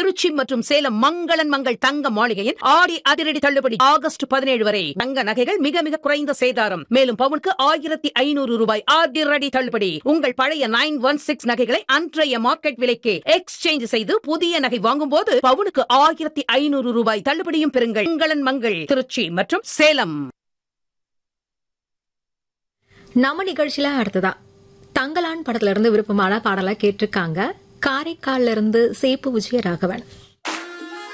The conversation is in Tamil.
திருச்சி மற்றும் சேலம் மங்களன் மங்கள் தங்க மாளிகையின் ஆடி அதிரடி தள்ளுபடி ஆகஸ்ட் பதினேழு வரை தங்க நகைகள் மிக மிக குறைந்த சேதாரம் மேலும் பவுனுக்கு ஆயிரத்தி ஐநூறு ரூபாய் அதிரடி தள்ளுபடி உங்கள் பழைய நைன் ஒன் சிக்ஸ் நகைகளை அன்றைய மார்க்கெட் விலைக்கு எக்ஸ்சேஞ்ச் செய்து புதிய நகை வாங்கும் போது பவுனுக்கு ஆயிரத்தி ஐநூறு ரூபாய் தள்ளுபடியும் பெறுங்கள் மங்களன் மங்கள் திருச்சி மற்றும் சேலம் நம்ம நிகழ்ச்சியில அடுத்ததா தங்கலான் படத்துல இருந்து விருப்பமான பாடலை கேட்டிருக்காங்க காரைக்கால்ல இருந்து சேப்பு விஜய ராகவன்